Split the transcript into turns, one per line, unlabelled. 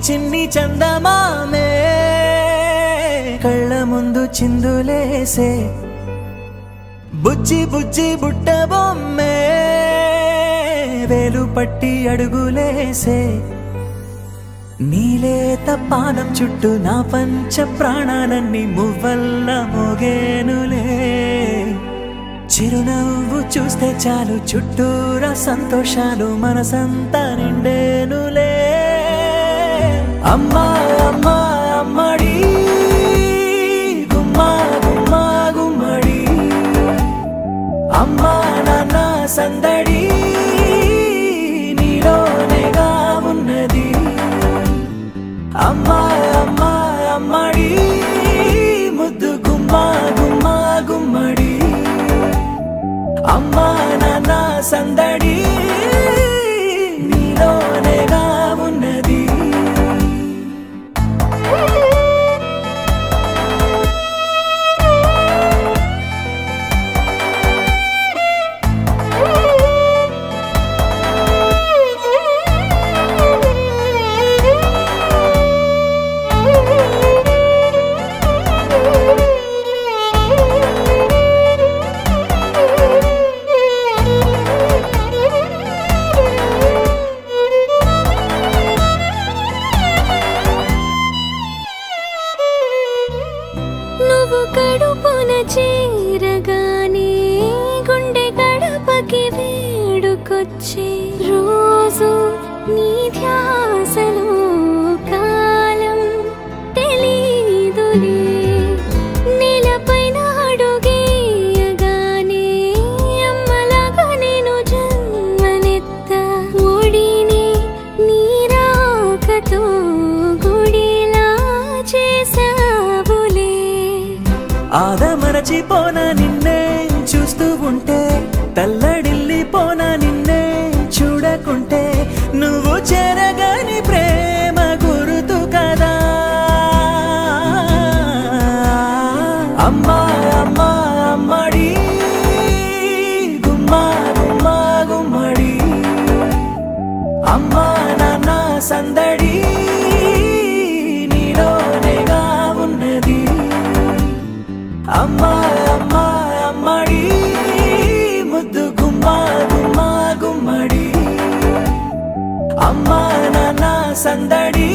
చిన్ని చందమామే కళ్ళ ముందు చిందులేసే బుజ్జి బుజ్జి బుట్ట బొమ్మే వేలు పట్టి అడుగులేసే నీలేత పానం చుట్టూ నా పంచ ప్రాణాలన్నీ మువ్వల్ల మోగేనులే చిరునవ్వు చూస్తే చాలు చుట్టూరా సంతోషాలు మనసంతా నిండేనులే అమ్మా అమ్మా అమ్మడి గుమ్మా గుమ్మా గుమ్మడి అమ్మా నాన్న సందడి నీలోనేగా ఉన్నది అమ్మా అమ్మా అమ్మడి ముద్దు గుమ్మా గుమ్మా గుమ్మడి అమ్మా నాన్న సందడి నీలోనేగా ఉన్నది
నువ్వు కడుపున చేరగానే గుండె గడపకి వేడుకొచ్చే రోజు నీ ధ్యాసలో కాలం తెలీదులే నేలపైన అడుగేయగానే అమ్మలాగా నేను జన్మనెత్త ఒడిని నీరాకతో గుడిలా చేసావులే
ఆదమరచిపోన నిన్నే చూస్తూ ఉంటే తల్లడిల్లిపోన నిన్నే చూడకుంటే నువ్వు చెరగని ప్రేమ గురుతు కదా అమ్మా అమ్మా అమ్మడి గుమ్మా గుమ్మా గుమ్మడి అమ్మా నాన్న సందడి నీలోనేగా ఉన్నది అమ్మా అమ్మా అమ్మడి ముద్దు గుమ్మా గుమ్మా గుమ్మడి అమ్మా నాన్న సందడి